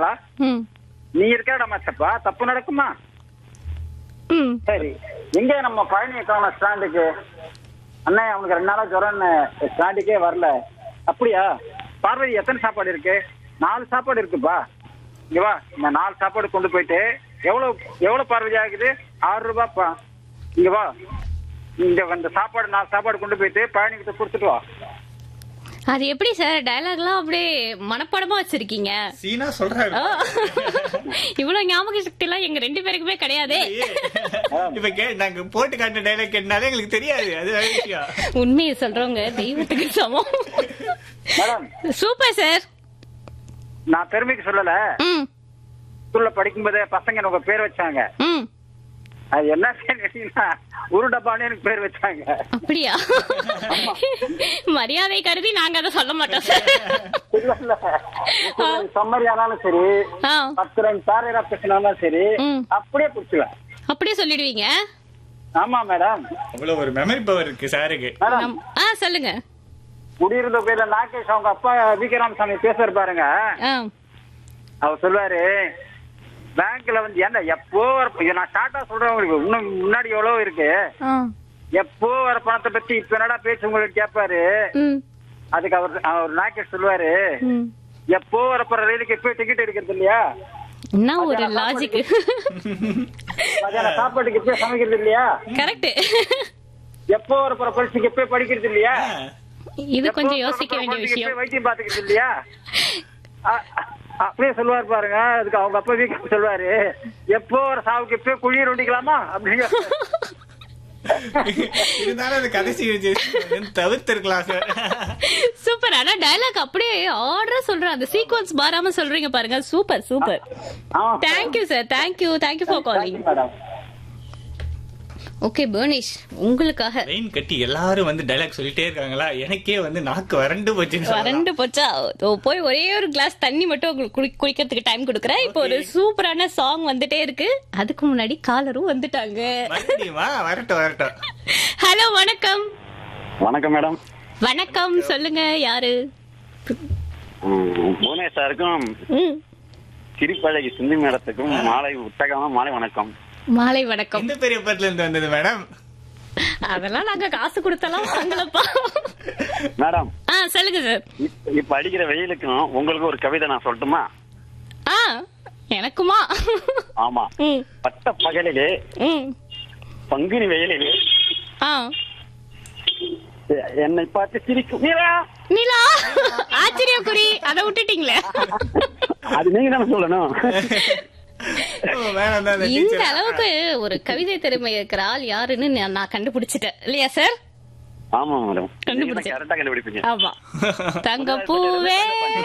நடப்பாங்களா ம் நீ இருக்கிற இடம் தப்பா தப்பு நடக்குமா ம் சரி எங்க நம்ம பழனி காணும் ஸ்டாண்டுக்கு அண்ணே அவனுக்கு ரெண்டு நாளா ஜுரம்னு ஸ்டாண்டுக்கே வரல அப்படியா பார்வதி எத்தனை சாப்பாடு இருக்கு நாலு சாப்பாடு இருக்குப்பா இங்க வா இந்த நாலு சாப்பாடு கொண்டு போயிட்டு எவ்வளவு எவ்வளவு பார்வதி ஆகுது ஆறு ரூபாய்ப்பா இங்க வா இங்க இந்த சாப்பாடு நாலு சாப்பாடு கொண்டு போயிட்டு பழனிக்கிட்ட கொடுத்துட்டு வா அது எப்படி சார் டயலாக்லாம் அப்படியே மனப்பாடமா வச்சிருக்கீங்க சீனா சொல்றாரு ஆ. இவ்வளவு ஞாபக சக்தி எல்லாம் எங்க ரெண்டு பேருக்குமே கிடையாதே இப்ப கே நாங்க போட்டு காட்டின டைலாக் கேட்டாலே எங்களுக்கு தெரியாது அது வேற விஷயம் உண்மையை சொல்றவங்க தெய்வத்துக்கு சமம் மேடம் சூப்பர் சார் நான் பெருமைக்கு சொல்லல ம் ஸ்கூல்ல படிக்கும்போதே பசங்க உங்க பேர் வச்சாங்க ம் அது என்ன கேட்டீங்கன்னா ஒரு டப்பான்னு எனக்கு பேர் வச்சாங்க அப்படியா மரியாதை கருதி நாங்க அதை சொல்ல மாட்டோம் சார் இல்ல இல்ல சம்மரி ஆனாலும் சரி ஆ, பத்து ரெண்டு பேரா பேசினாலும் சரி ம். அப்படியே பிடிச்சுவேன் அப்படியே சொல்லிடுவீங்க ஆமா மேடம் அவ்வளவு ஒரு மெமரி பவர் இருக்கு சாருக்கு மேடம் நம்- ஆ சொல்லுங்க குடியிருந்த பேர்ல நாகேஷ் அவங்க அப்பா வி கே ராமசாமி பேசுற பாருங்க ஆ, அவர் சொல்லுவாரு பேங்க்ல வந்து ஏன்டா எப்போ வர இதை நான் ஷார்ட்டா சொல்றேன் உங்களுக்கு இன்னும் முன்னாடி எவ்வளவு இருக்கு ஆ, எப்போ வர பணத்தை பத்தி இப்ப என்னடா பேச்சு உங்களுக்கு கேட்பாரு ம், அதுக்கு அவர் அவர் நாகேஷ் சொல்லுவாரு ம். எப்போ வரப்போற ரயிலுக்கு எப்போ டிக்கெட் எடுக்கிறது இல்லையா என்ன ஒரு லாஜிக் மத்தியான சாப்பாட்டுக்கு எப்போ சமைக்கிறது இல்லையா கரெக்ட் எப்போ வரப்போற பரிசுக்கு எப்போ படிக்கிறது இல்லையா இது எப்போ கொஞ்சம் வரப்போற யோசிக்க வேண்டிய குழந்தைக்கு விஷயம் எப்போ வைத்தியம் பாத்துக்கிறது இல்லையா அ- அ- அப்படியே சொல்லுவார் பாருங்க அதுக்கு அவங்க அப்பா வீட்டு சொல்லுவாரு எப்போ ஒரு சாவுக்கு எப்போ குழியை நோண்டிக்கலாமா அப்படிங்க இருந்தாலும் அந்த கடைசி தவிர்த்து இருக்கலாம் சார் சூப்பர் ஆனா டயலாக் அப்படியே ஆர்டரா சொல்றேன் அந்த சீக்வன்ஸ் மாறாம சொல்றீங்க பாருங்க சூப்பர் சூப்பர் ஆமா thank you sir thank you thank you for calling madam okay பர்னிஷ் உங்களுக்காக லைன் கட்டி எல்லாரும் வந்து டைலாக் சொல்லிட்டே இருக்காங்களா எனக்கே வந்து நாக்கு வறண்டு போச்சுன்னு சொல்லலாம். வறண்டு போச்சா ஓ, போய் ஒரே ஒரு கிளாஸ் தண்ணி மட்டும் உங்களுக்கு குடி- குடிக்கிறதுக்கு டைம் கொடுக்குறேன் இப்போ ஒரு சூப்பரான சாங் வந்துட்டே இருக்கு அதுக்கு முன்னாடி காலரும் வந்துட்டாங்க மறுபடியுமா வரட்டும் வரட்டும் ஹலோ வணக்கம் வணக்கம் மேடம் வணக்கம் சொல்லுங்க யாரு புவனேஷ் சாருக்கும் ம் திருப்பழகி சிந்து மேடத்துக்கும் மாலை உத்தகமா மாலை வணக்கம் மாலை வணக்கம் எந்த பெரிய படத்துல இருந்து வந்தது மேடம் அதெல்லாம் நாங்க காசு கொடுத்தலாம் வாங்கலப்பா மேடம் ஆ சொல்லுங்க சார் இப்ப- இப்ப அடிக்கிற வெயிலுக்கும் உங்களுக்கு ஒரு கவிதை நான் சொல்லட்டுமா ஆ எனக்குமா ஆமா ம் பட்ட பகலிலே ம் பங்குனி வெயிலிலே ஆ என்னை பார்த்து சிரிக்கும் நீரா நிலா ஆச்சரிய குறி அத விட்டுட்டீங்களே அது நீங்க தானே சொல்லணும் ஓ, வேணாம் தான் அந்த இந்த teacher. அளவுக்கு ஒரு கவிதை திறமை இருக்கிற ஆள் யாருன்னு நான் நான் கண்டுபிடிச்சிட்டேன் இல்லையா சார் ஆமா மேடம் கண்டுபிடிச்சேன். கரெக்டா கண்டுபிடிப்பீங்க ஆமா தங்க பூவே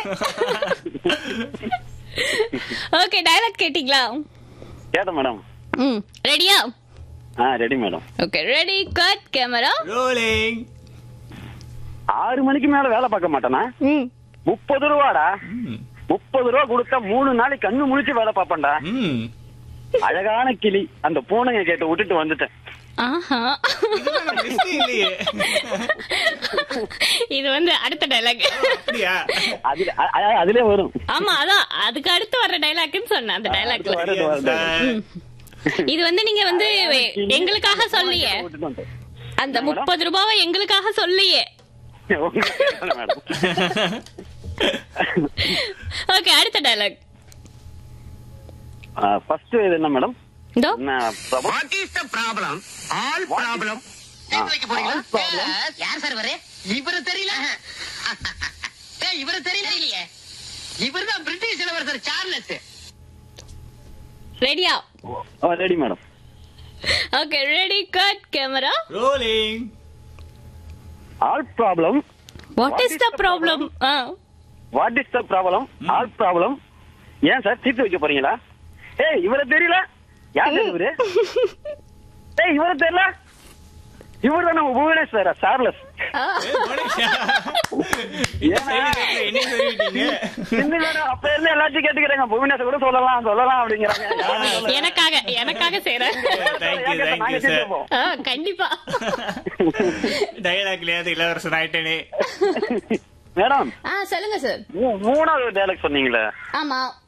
ஓகே டயலாக் கேட்டிங்களா கேட்டேன் மேடம் ம் ரெடியா ஆ ready madam okay ready cut camera rolling ஆறு மணிக்கு மேல வேலை பார்க்க மாட்டேனா ம் முப்பது ரூபாடா ம். முப்பது ரூபா கொடுத்தா மூணு நாளைக்கு கண்ணு முழிச்சு வேலை பார்ப்பேன்டா ம். அழகான கிளி அந்த பூனைங்க கேட்டு விட்டுட்டு வந்துட்டேன் ஆஹா இதெல்லாம் நம்ம list ஏ இல்லையே இது வந்து அடுத்த டைலாக் அப்படியா அதுல அ- அ- அதுலயே வரும் ஆமா அதான் அதுக்கு அடுத்து வர்ற டைலாக்னு சொன்னேன் அந்த டைலாக்ல வருது, வருது. இது வந்து நீங்க வந்து எங்களுக்காக சொல்லியே விட்டுட்டு வந்துட்டேன். அந்த முப்பது ரூபாவை எங்களுக்காக சொல்லியே உங்களுக்கு கேட்கல மேடம் ஓகே அடுத்த டைலாக் ஃபர்ஸ்ட் இது என்ன மேடம் இதோ என்ன problem? What is the problem all problem வைக்க போறீங்களா all problem? யார் சார் இவரு இவரு தெரியல ஏய் இவரு தெரியல இல்லையே இவர் தான் பிரிட்டிஷ் இளவரசர் சார்லஸ் ரெடியா ready madam okay ready cut camera rolling all problem what is the problem what is the problem all problem ஏன் சார் தீர்த்து வைக்க போறீங்களா ஏய் இவரை தெரியல யார் சார் இவரு ஏய் இவரை தெரியல இவர் தான் நம்ம புவனேஸ்வர சார்லஸ் என்ன சொல்லிட்டீங்க இந்த மேடம் அப்ப இருந்து எல்லாத்தையும் கேட்டுக்கிறாங்க புவனேஸ்வர் கூட சொல்லலாம் சொல்லலாம் அப்படிங்கிறாங்க யாரும் சொல்லல. எனக்காக எனக்காக செய்றேன் தேங்க்யூ தேங்க்யூ நாங்க சார் கேட்டுப்போம். ஆ, கண்டிப்பா டயலாக்லயாவது இளவரசன் ஆயிட்டேனே மேடம் ஆ சொல்லுங்க சார் மூ- மூணாவது டைலாக் சொன்னீங்களே ஆமா